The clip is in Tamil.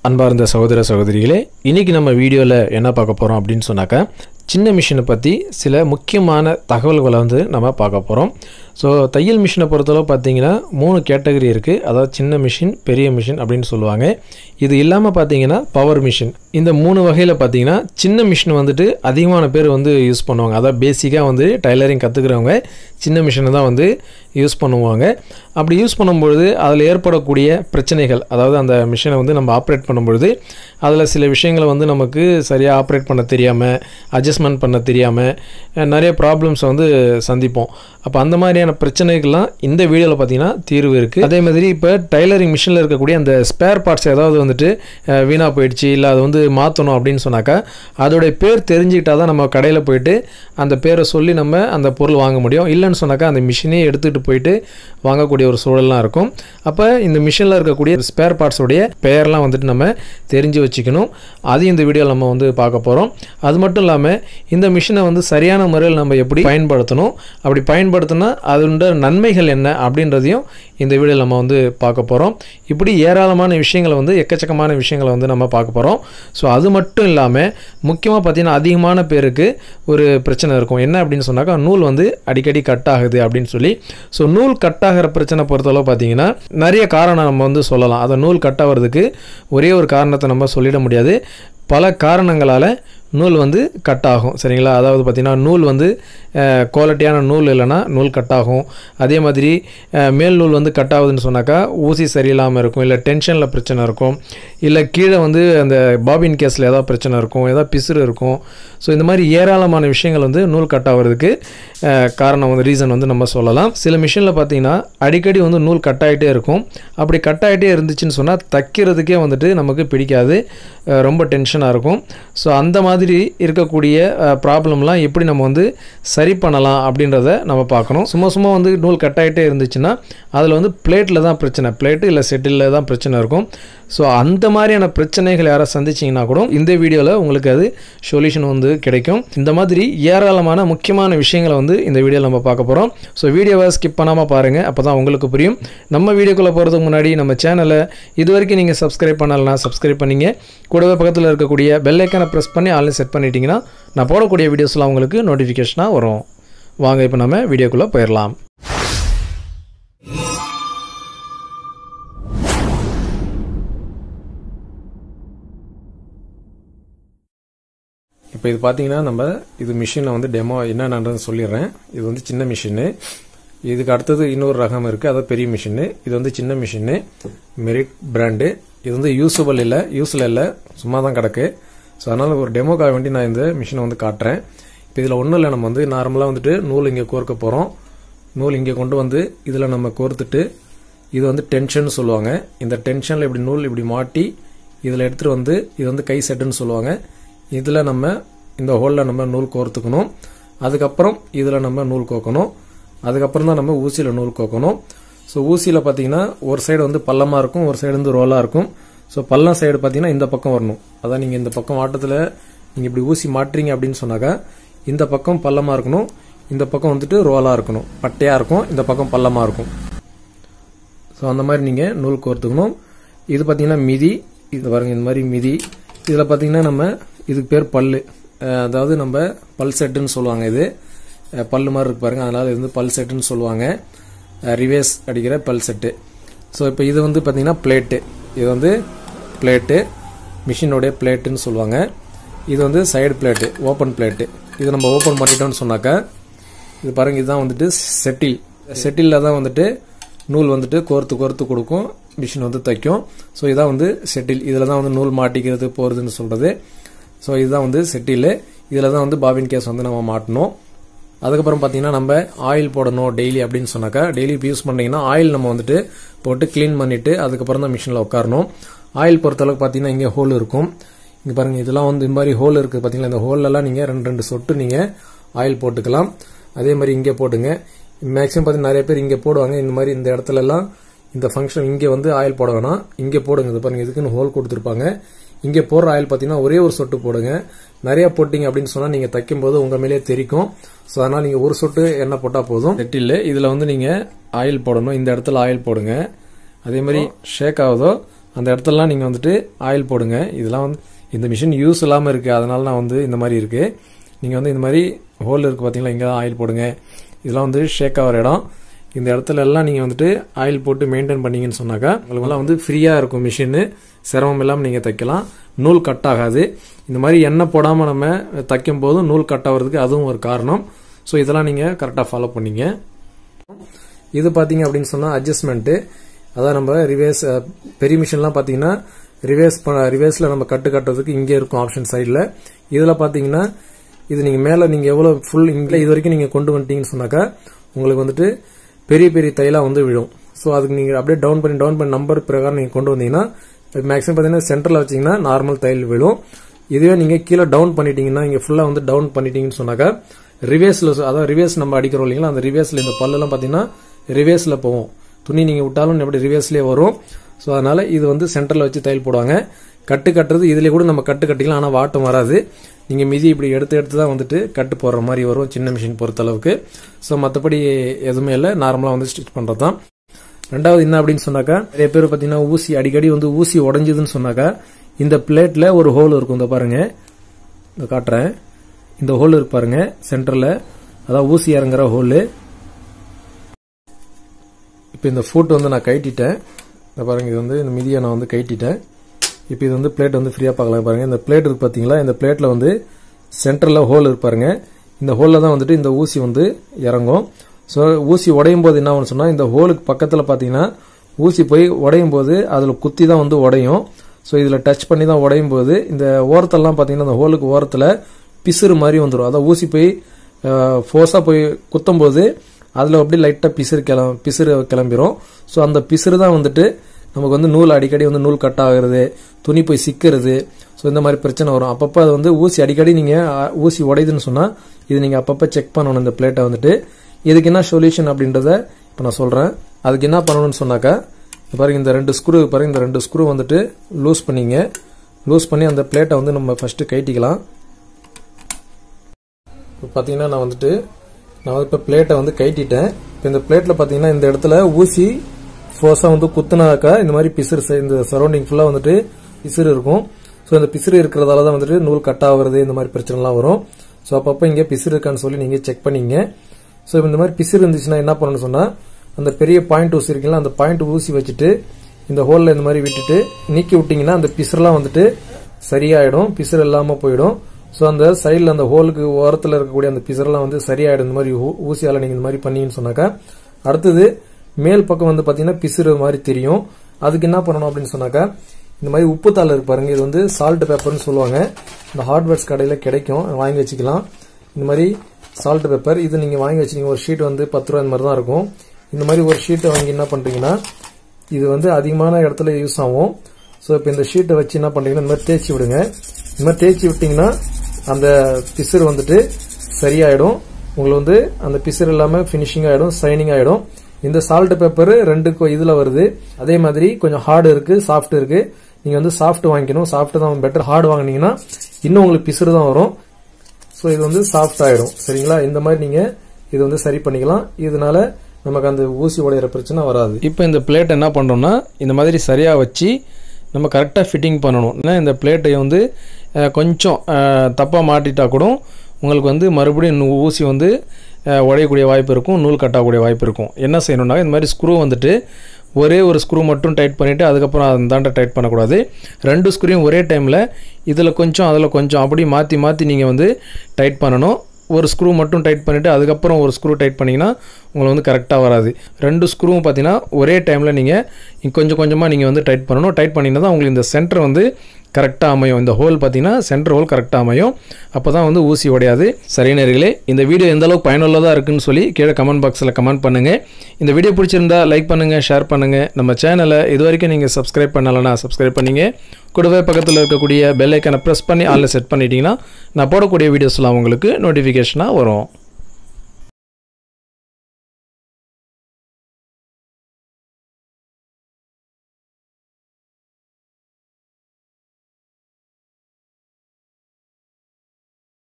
அன்பார்ந்த சகோதர சகோதரிகளே இன்றைக்கி நம்ம வீடியோவில் என்ன பார்க்க போகிறோம் அப்படின்னு சொன்னாக்கா சின்ன மிஷினை பற்றி சில முக்கியமான தகவல்களை வந்து நம்ம பார்க்க போகிறோம் ஸோ தையல் மிஷினை பொறுத்தளவு பார்த்தீங்கன்னா மூணு கேட்டகரி இருக்குது அதாவது சின்ன மிஷின் பெரிய மிஷின் அப்படின்னு சொல்லுவாங்க இது இல்லாமல் பார்த்தீங்கன்னா பவர் மிஷின் இந்த மூணு வகையில் பார்த்தீங்கன்னா சின்ன மிஷின் வந்துட்டு அதிகமான பேர் வந்து யூஸ் பண்ணுவாங்க அதாவது பேசிக்காக வந்து டைலரிங் கற்றுக்கிறவங்க சின்ன மிஷினை தான் வந்து யூஸ் பண்ணுவாங்க அப்படி யூஸ் பண்ணும்பொழுது அதில் ஏற்படக்கூடிய பிரச்சனைகள் அதாவது அந்த மிஷினை வந்து நம்ம ஆப்ரேட் பண்ணும்பொழுது அதில் சில விஷயங்களை வந்து நமக்கு சரியாக ஆப்ரேட் பண்ண தெரியாமல் அட்ஜஸ்ட்மெண்ட் பண்ண தெரியாமல் அஹ், நிறைய ப்ராப்ளம்ஸை வந்து சந்திப்போம் அப்போ அந்த மாதிரியான பிரச்சனைகள்லாம் இந்த வீடியோவில் பார்த்தீங்கன்னா தீர்வு இருக்குது அதே மாதிரி இப்போ டைலரிங் மிஷினில் இருக்கக்கூடிய அந்த ஸ்பேர் பார்ட்ஸ் ஏதாவது வந்துட்டு அஹ், வீணாக போயிடுச்சு இல்லை அதை வந்து மாற்றணும் அப்படின்னு சொன்னாக்கா அதோடைய பேர் தெரிஞ்சுக்கிட்டா தான் நம்ம கடையில் போயிட்டு அந்த பேரை சொல்லி நம்ம அந்த பொருள் வாங்க முடியும் இல்லைன்னு சொன்னாக்கா அந்த மிஷினே எடுத்துகிட்டு போயிட்டு வாங்கக்கூடிய ஒரு சூழல்லாம் இருக்கும் அப்போ இந்த மிஷினில் இருக்கக்கூடிய ஸ்பேர் பார்ட்ஸோடைய பெயர்லாம் வந்துட்டு நம்ம தெரிஞ்சு வச்சுக்கணும் அதையும் இந்த வீடியோவில் நம்ம வந்து பார்க்க போகிறோம் அது மட்டும் இல்லாமல் இந்த மிஷினை வந்து சரியான முறையில் நம்ம எப்படி பயன்படுத்தணும் அப்படி பயன்படுத்தினா அதோட நன்மைகள் என்ன அப்படின்றதையும் இந்த வீடியோவில் நம்ம வந்து பார்க்க போகிறோம் இப்படி ஏராளமான விஷயங்களை வந்து எக்கச்சக்கமான விஷயங்களை வந்து நம்ம பார்க்க போகிறோம் ஸோ அது மட்டும் இல்லாமல் முக்கியமாக பார்த்தீங்கன்னா அதிகமான பேருக்கு ஒரு பிரச்சனை இருக்கும் என்ன அப்படின்னு சொன்னாக்கா நூல் வந்து அடிக்கடி கட் ஆகுது அப்படின்னு சொல்லி ஸோ நூல் கட் ஆகிற பிரச்சனை பொறுத்தளவு பார்த்தீங்கன்னா நிறைய காரணம் நம்ம வந்து சொல்லலாம் அதை நூல் கட் ஆகிறதுக்கு ஒரே ஒரு காரணத்தை நம்ம சொல்லிட முடியாது பல காரணங்களால் நூல் வந்து கட் ஆகும் சரிங்களா அதாவது பார்த்திங்கன்னா நூல் வந்து குவாலிட்டியான நூல் இல்லைன்னா நூல் கட் ஆகும் அதே மாதிரி அஹ், மேல் நூல் வந்து கட் ஆகுதுன்னு சொன்னாக்கா ஊசி சரியில்லாமல் இருக்கும் இல்லை டென்ஷனில் பிரச்சனை இருக்கும் இல்லை கீழே வந்து அந்த பாபின் கேஸில் ஏதாவது பிரச்சனை இருக்கும் ஏதாவது பிசுறு இருக்கும் ஸோ இந்த மாதிரி ஏராளமான விஷயங்கள் வந்து நூல் கட் ஆகிறதுக்கு அஹ், காரணம் வந்து ரீசன் வந்து நம்ம சொல்லலாம் சில மிஷினில் பார்த்தீங்கன்னா அடிக்கடி வந்து நூல் கட் ஆகிட்டே இருக்கும் அப்படி கட் ஆகிட்டே இருந்துச்சுன்னு சொன்னால் தைக்கிறதுக்கே வந்துட்டு நமக்கு பிடிக்காது அஹ், ரொம்ப டென்ஷனாக இருக்கும் ஸோ அந்த மாதிரி இருக்கக்கூடிய ப்ராப்ளம்லாம் எப்படி நம்ம வந்து சரி பண்ணலாம் அப்படின்றத நம்ம பார்க்கணும் சும்மா சும்மா வந்து நூல் கட் ஆகிட்டே இருந்துச்சுன்னா அதில் வந்து பிளேட்டில் தான் பிரச்சனை பிளேட்டு இல்லை செட்டிலில் தான் பிரச்சனை இருக்கும் ஸோ அந்த மாதிரியான பிரச்சனைகள் யாராவது சந்திச்சிங்கன்னா கூட இந்த வீடியோவில் உங்களுக்கு அது சொல்யூஷன் வந்து கிடைக்கும் இந்த மாதிரி ஏராளமான முக்கியமான விஷயங்களை வந்து இந்த வீடியோவில் நம்ம பார்க்க போகிறோம் ஸோ வீடியோவை ஸ்கிப் பண்ணாமல் பாருங்கள் அப்போ தான் உங்களுக்கு புரியும் நம்ம வீடியோக்குள்ளே போகிறதுக்கு முன்னாடி நம்ம சேனலை இது வரைக்கும் நீங்கள் சப்ஸ்கிரைப் பண்ணலனா சப்ஸ்கிரைப் பண்ணிங்க கூடவே பக்கத்தில் இருக்கக்கூடிய பெல் ஐக்கானை ப்ரெஸ் பண்ணி ஆன்லைன் செட் பண்ணிட்டீங்கன்னா நான் போடக்கூடிய வீடியோஸ்லாம் உங்களுக்கு நோட்டிஃபிகேஷனாக வரும் வாங்க இப்போ நம்ம வீடியோக்குள்ளே போயிடலாம் இப்போ இது பார்த்தீங்கன்னா நம்ம இது மிஷினில் வந்து டெமோ என்னென்னது சொல்லிடுறேன் இது வந்து சின்ன மிஷினு இதுக்கு அடுத்தது இன்னொரு ரகம் இருக்குது அதாவது பெரிய மிஷினு இது வந்து சின்ன மிஷினு மெரிட் பிராண்டு இது வந்து யூஸபிள் இல்லை யூஸில் இல்லை சும்மா தான் கிடக்கு ஸோ அதனால் ஒரு டெமோக்காக வேண்டி நான் இந்த மிஷினை வந்து காட்டுறேன் இப்போ இதில் ஒன்றும் இல்லை நம்ம வந்து நார்மலாக வந்துட்டு நூல் இங்கே கோர்க்க போகிறோம் நூல் இங்கே கொண்டு வந்து இதில் நம்ம கோர்த்துட்டு இது வந்து டென்ஷன் சொல்லுவாங்க இந்த டென்ஷனில் இப்படி நூல் இப்படி மாட்டி இதில் எடுத்துகிட்டு வந்து இது வந்து கை செட்டுன்னு சொல்லுவாங்க இதில் நம்ம இந்த ஹோலில் நம்ம நூல் கோர்த்துக்கணும் அதுக்கப்புறம் இதில் நம்ம நூல் கோக்கணும் அதுக்கப்புறம் தான் நம்ம ஊசியில் நூல் கோக்கணும் ஸோ ஊசியில் பார்த்தீங்கன்னா ஒரு சைடு வந்து பள்ளமாக இருக்கும் ஒரு சைடு வந்து ரோலாக இருக்கும் ஸோ பள்ளம் சைடு பார்த்தீங்கன்னா இந்த பக்கம் வரணும் அதான் நீங்கள் இந்த பக்கம் ஆட்டத்தில் நீங்கள் இப்படி ஊசி மாட்டுறீங்க அப்படின்னு சொன்னாக்கா இந்த பக்கம் பள்ளமாக இருக்கணும் இந்த பக்கம் வந்துட்டு ரோலாக இருக்கணும் பட்டையாக இருக்கும் இந்த பக்கம் பள்ளமாக இருக்கும் ஸோ அந்த மாதிரி நீங்கள் நூல் கோர்த்துக்கணும் இது பார்த்தீங்கன்னா மிதி இது பாருங்க இந்த மாதிரி மிதி இதில் பார்த்தீங்கன்னா நம்ம இதுக்கு பேர் பல்லு அஹ் அதாவது நம்ம பல் செட்டுன்னு சொல்லுவாங்க இது அஹ் பல்லு மாதிரி இருக்கு பாருங்க அதனால இது வந்து பல் செட்டுன்னு சொல்லுவாங்க ரிவேஸ் அடிக்கிற பல் செட்டு ஸோ இப்போ இது வந்து பார்த்தீங்கன்னா பிளேட்டு இது வந்து பிளேட்டு மிஷினோடைய பிளேட்டுன்னு சொல்லுவாங்க இது வந்து சைடு பிளேட்டு ஓப்பன் பிளேட்டு இது நம்ம ஓப்பன் பண்ணிட்டோம்னு சொன்னாக்கா இது பாருங்க இதுதான் வந்துட்டு செட்டில் செட்டிலில் தான் வந்துட்டு நூல் வந்துட்டு கோர்த்து கோர்த்து கொடுக்கும் மிஷின் வந்து தைக்கும் ஸோ இதான் வந்து செட்டில் இதில் தான் வந்து நூல் மாட்டிக்கிறது போகிறதுன்னு சொல்கிறது ஸோ இதுதான் வந்து செட்டில் இதில் தான் வந்து பாபின் கேஸ் வந்து நம்ம மாட்டணும் அதுக்கப்புறம் பார்த்தீங்கன்னா நம்ம ஆயில் போடணும் டெய்லி அப்படின்னு சொன்னாக்கா டெய்லி யூஸ் பண்ணீங்கன்னா ஆயில் நம்ம வந்துட்டு போட்டு க்ளீன் பண்ணிட்டு அதுக்கப்புறம் தான் மிஷினில் உட்காரணும் ஆயில் பொறுத்தளவுக்கு பார்த்தீங்கன்னா இங்கே ஹோல் இருக்கும் இங்கே பாருங்க இதெல்லாம் வந்து இந்த மாதிரி ஹோல் இருக்குது பார்த்தீங்களா இந்த ஹோல்லலாம் நீங்கள் ரெண்டு ரெண்டு சொட்டு நீங்கள் ஆயில் போட்டுக்கலாம் அதே மாதிரி இங்கே போடுங்க மேக்ஸிமம் பார்த்தீங்கன்னா நிறைய பேர் இங்கே போடுவாங்க இந்த மாதிரி இந்த இடத்துல எல்லாம் இந்த ஃபங்க்ஷன் இங்கே வந்து ஆயில் போட வேணாம் இங்கே போடுங்க இது பாருங்க இதுக்குன்னு ஹோல் கொடுத்துருப்பாங்க இங்கே போடுற ஆயில் பார்த்தீங்கன்னா ஒரே ஒரு சொட்டு போடுங்க நிறைய போட்டிங்க அப்படின்னு சொன்னால் நீங்கள் தைக்கும் போது உங்கள் மேலேயே தெரிக்கும் ஸோ அதனால் நீங்கள் ஒரு சொட்டு எண்ணெய் போட்டால் போதும் செட்டில் இதில் வந்து நீங்கள் ஆயில் போடணும் இந்த இடத்துல ஆயில் போடுங்க அதே மாதிரி ஷேக் ஆகுதோ அந்த இடத்துலலாம் நீங்கள் வந்துட்டு ஆயில் போடுங்க இதெல்லாம் வந்து இந்த மிஷின் யூஸ் இல்லாமல் இருக்குது அதனால நான் வந்து இந்த மாதிரி இருக்குது நீங்கள் வந்து இந்த மாதிரி ஹோல் இருக்குது பார்த்தீங்களா இங்கே தான் ஆயில் போடுங்க இதெல்லாம் வந்து ஷேக் ஆகிற இடம் இந்த இடத்துல எல்லாம் நீங்கள் வந்துட்டு ஆயில் போட்டு மெயின்டைன் பண்ணீங்கன்னு சொன்னாக்கா உங்களுக்கெல்லாம் வந்து ஃப்ரீயாக இருக்கும் மிஷினு சிரமம் இல்லாமல் நீங்கள் தைக்கலாம் நூல் கட் ஆகாது இந்த மாதிரி எண்ணெய் போடாமல் நம்ம தைக்கும் போதும் நூல் கட் ஆகிறதுக்கு அதுவும் ஒரு காரணம் ஸோ இதெல்லாம் நீங்கள் கரெக்டாக ஃபாலோ பண்ணீங்க இது பார்த்தீங்க அப்படின்னு சொன்னால் அட்ஜஸ்ட்மெண்ட்டு அதான் நம்ம ரிவேர்ஸ் பெரிய மிஷின்லாம் பார்த்தீங்கன்னா ரிவேர்ஸ் ரிவேர்ஸில் நம்ம கட்டு கட்டுறதுக்கு இங்கே இருக்கும் ஆப்ஷன் சைடில் இதில் பார்த்தீங்கன்னா இது நீங்கள் மேலே நீங்கள் எவ்வளோ ஃபுல் இங்கே இது வரைக்கும் நீங்கள் கொண்டு வந்துட்டீங்கன்னு சொன்னாக்கா உங்களுக்கு வந்துட்டு பெரிய பெரிய தையலாக வந்து விழும் ஸோ அதுக்கு நீங்கள் அப்படியே டவுன் பண்ணி டவுன் பண்ணி நம்பர் பிரகாரம் நீங்கள் கொண்டு வந்தீங்கன்னா மேக்ஸிமம் பார்த்தீங்கன்னா சென்டரில் வச்சிங்கன்னா நார்மல் தையல் விழும் இதுவே நீங்கள் கீழே டவுன் பண்ணிட்டீங்கன்னா இங்கே ஃபுல்லாக வந்து டவுன் பண்ணிட்டீங்கன்னு சொன்னாக்கா ரிவேர்ஸில் அதாவது ரிவேர்ஸ் நம்ம அடிக்கிறோம் இல்லைங்களா அந்த ரிவேர்ஸில் இந்த பல்லெல்லாம் பார்த்தீங்கன்னா ரிவேர்ஸில் போகும் துணி நீங்கள் விட்டாலும் எப்படி ரிவேர்ஸ்லேயே வரும் ஸோ அதனால் இது வந்து சென்டரில் வச்சு தையல் போடுவாங்க கட்டு கட்டுறது இதிலே கூட நம்ம கட்டு கட்டிக்கலாம் ஆனால் வாட்டம் வராது நீங்கள் மிதி இப்படி எடுத்து எடுத்து தான் வந்துட்டு கட்டு போடுற மாதிரி வரும் சின்ன மிஷின் பொறுத்தளவுக்கு ஸோ மற்றபடி எதுவுமே இல்லை நார்மலாக வந்து ஸ்டிச் பண்ணுறது தான் ரெண்டாவது என்ன அப்படின்னு சொன்னாக்கா நிறைய பேர் பார்த்தீங்கன்னா ஊசி அடிக்கடி வந்து ஊசி உடஞ்சுதுன்னு சொன்னாக்கா இந்த பிளேட்டில் ஒரு ஹோல் இருக்கும் இந்த பாருங்க இந்த காட்டுறேன் இந்த ஹோல் இருக்கு பாருங்க சென்டரில் அதான் ஊசி இறங்குற ஹோலு இப்போ இந்த ஃபுட் வந்து நான் கைட்டிட்டேன் இந்த பாருங்க இது வந்து இந்த மிதியை நான் வந்து கைட்டிட்டேன் இப்போ இது வந்து பிளேட் வந்து ஃப்ரீயாக பார்க்கலாம் பாருங்க இந்த பிளேட் இருக்கு பார்த்தீங்களா இந்த பிளேட்டில் வந்து சென்டரில் ஹோல் இருக்கு பாருங்க இந்த ஹோலில் தான் வந்துட்டு இந்த ஊசி வந்து இறங்கும் ஸோ ஊசி உடையும் போது என்ன ஆகும்னு சொன்னால் இந்த ஹோலுக்கு பக்கத்தில் பார்த்தீங்கன்னா ஊசி போய் உடையும் போது அதில் குத்தி தான் வந்து உடையும் ஸோ இதில் டச் பண்ணி தான் உடையும் போது இந்த ஓரத்தெல்லாம் பார்த்தீங்கன்னா இந்த ஹோலுக்கு ஓரத்தில் பிசுறு மாதிரி வந்துடும் அதான் ஊசி போய் ஃபோர்ஸாக போய் குத்தும் போது அதில் அப்படியே லைட்டாக பிசுறு கிளம் பிசுறு கிளம்பிரும் ஸோ அந்த பிசுறு தான் வந்துட்டு நமக்கு வந்து நூல் அடிக்கடி வந்து நூல் கட் ஆகுறது துணி போய் சிக்கிறது ஸோ இந்த மாதிரி பிரச்சனை வரும் அப்பப்போ அது வந்து ஊசி அடிக்கடி நீங்கள் ஊசி உடையுதுன்னு சொன்னால் இது நீங்கள் அப்பப்போ செக் பண்ணணும் இந்த பிளேட்டை வந்துட்டு இதுக்கு என்ன சொல்யூஷன் அப்படின்றத இப்போ நான் சொல்கிறேன் அதுக்கு என்ன பண்ணணும்னு சொன்னாக்கா பாருங்க இந்த ரெண்டு ஸ்க்ரூ பாருங்க இந்த ரெண்டு ஸ்க்ரூ வந்துட்டு லூஸ் பண்ணிங்க லூஸ் பண்ணி அந்த பிளேட்டை வந்து நம்ம ஃபஸ்ட்டு கைட்டிக்கலாம் இப்போ பார்த்தீங்கன்னா நான் வந்துட்டு நான் வந்து இப்போ பிளேட்டை வந்து கைட்டிட்டேன் இப்போ இந்த பிளேட்டில் பார்த்தீங்கன்னா இந்த இடத்துல ஊசி ஃபோர்ஸாக வந்து குத்துனாக்கா இந்த மாதிரி பிசுறு இந்த சரௌண்டிங் ஃபுல்லாக வந்துட்டு பிசுறு இருக்கும் ஸோ இந்த பிசுறு இருக்கிறதால தான் வந்துட்டு நூல் கட் ஆகுறது இந்த மாதிரி பிரச்சனைலாம் வரும் ஸோ அப்பப்போ இங்கே பிசுறு இருக்கான்னு சொல்லி நீங்கள் செக் பண்ணிங்க ஸோ இந்த மாதிரி பிசுறு இருந்துச்சுன்னா என்ன பண்ணணும்னு சொன்னால் அந்த பெரிய பாயிண்ட் ஊசி இருக்குல்ல அந்த பாயிண்ட் ஊசி வச்சுட்டு இந்த ஹோலில் இந்த மாதிரி விட்டுட்டு நீக்கி விட்டிங்கன்னா அந்த பிசுறுலாம் வந்துட்டு சரியாயிடும் பிசுறு இல்லாமல் போயிடும் ஸோ அந்த சைடில் அந்த ஹோலுக்கு ஓரத்தில் இருக்கக்கூடிய அந்த பிசரெல்லாம் வந்து சரியாயிடும் இந்த மாதிரி ஊசியால் நீங்கள் இந்த மாதிரி பண்ணீங்கன்னு சொன்னாக்கா அடுத்தது மேல் பக்கம் வந்து பார்த்தீங்கன்னா பிசுறு மாதிரி தெரியும் அதுக்கு என்ன பண்ணணும் அப்படின்னு சொன்னாக்கா இந்த மாதிரி உப்புத்தாள் இருக்கு பாருங்க இது வந்து சால்ட் பேப்பர்னு சொல்லுவாங்க இந்த ஹார்ட்வேர்ஸ் கடையில் கிடைக்கும் வாங்கி வச்சுக்கலாம் இந்த மாதிரி சால்ட் பேப்பர் இது நீங்கள் வாங்கி வச்சுக்கிங்க ஒரு ஷீட் வந்து பத்து ரூபா இந்த மாதிரி தான் இருக்கும் இந்த மாதிரி ஒரு ஷீட்டை வாங்கி என்ன பண்ணுறீங்கன்னா இது வந்து அதிகமான இடத்துல யூஸ் ஆகும் ஸோ இப்போ இந்த ஷீட்டை வச்சு என்ன பண்ணுறீங்கன்னா இந்த மாதிரி தேய்ச்சி விடுங்க இந்த மாதிரி தேய்ச்சி விட்டிங்கன்னா அந்த பிசுறு வந்துட்டு சரியாயிடும் உங்களுக்கு வந்து அந்த பிசுறு இல்லாமல் ஃபினிஷிங் ஆகிடும் சைனிங் ஆகிடும் இந்த சால்ட் பேப்பர் ரெண்டு இதில் வருது அதே மாதிரி கொஞ்சம் ஹார்டு இருக்கு சாஃப்ட் இருக்கு நீங்கள் வந்து சாஃப்ட் வாங்கிக்கணும் சாஃப்ட் தான் பெட்டர் ஹார்டு வாங்கினீங்கன்னா இன்னும் உங்களுக்கு பிசுறு தான் வரும் ஸோ இது வந்து சாஃப்ட் ஆகிடும் சரிங்களா இந்த மாதிரி நீங்கள் இது வந்து சரி பண்ணிக்கலாம் இதனால நமக்கு அந்த ஊசி உடையிற பிரச்சனை வராது இப்போ இந்த பிளேட் என்ன பண்ணுறோம்னா இந்த மாதிரி சரியாக வச்சு நம்ம கரெக்டாக ஃபிட்டிங் பண்ணணும் ஏன்னா இந்த பிளேட்டை வந்து கொஞ்சம் தப்பாக மாட்டிட்டா கூட உங்களுக்கு வந்து மறுபடியும் ஊசி வந்து உடையக்கூடிய வாய்ப்பு இருக்கும் நூல் கட்டக்கூடிய வாய்ப்பு இருக்கும் என்ன செய்யணும்னா இந்த மாதிரி ஸ்க்ரூ வந்துட்டு ஒரே ஒரு ஸ்க்ரூ மட்டும் டைட் பண்ணிவிட்டு அதுக்கப்புறம் அந்தாண்ட டைட் பண்ணக்கூடாது ரெண்டு ஸ்க்ரூயும் ஒரே டைமில் இதில் கொஞ்சம் அதில் கொஞ்சம் அப்படி மாற்றி மாற்றி நீங்கள் வந்து டைட் பண்ணணும் ஒரு ஸ்க்ரூ மட்டும் டைட் பண்ணிவிட்டு அதுக்கப்புறம் ஒரு ஸ்க்ரூ டைட் பண்ணிங்கன்னா உங்களுக்கு வந்து கரெக்டாக வராது ரெண்டு ஸ்க்ரூவும் பார்த்தீங்கன்னா ஒரே டைமில் நீங்கள் கொஞ்சம் கொஞ்சமாக நீங்கள் வந்து டைட் பண்ணணும் டைட் பண்ணிங்கன்னா தான் உங்களுக்கு இந்த சென்டர் வந்து கரெக்டாக அமையும் இந்த ஹோல் பார்த்தீங்கன்னா சென்டர் ஹோல் கரெக்டாக அமையும் அப்போ தான் வந்து ஊசி உடையாது சரி நேர்களே இந்த வீடியோ எந்த அளவுக்கு பயனுள்ளதாக இருக்குன்னு சொல்லி கீழே கமெண்ட் பாக்ஸில் கமெண்ட் பண்ணுங்கள் இந்த வீடியோ பிடிச்சிருந்தா லைக் பண்ணுங்கள் ஷேர் பண்ணுங்கள் நம்ம சேனலை இது வரைக்கும் நீங்கள் சப்ஸ்கிரைப் பண்ணலைன்னா சப்ஸ்கிரைப் பண்ணிங்க கூடவே பக்கத்தில் இருக்கக்கூடிய பெல் ஐக்கனை ப்ரெஸ் பண்ணி ஆளில் செட் பண்ணிட்டீங்கன்னா நான் போடக்கூடிய வீடியோஸ்லாம் உங்களுக்கு நோட்டிஃபிகேஷனாக வரும்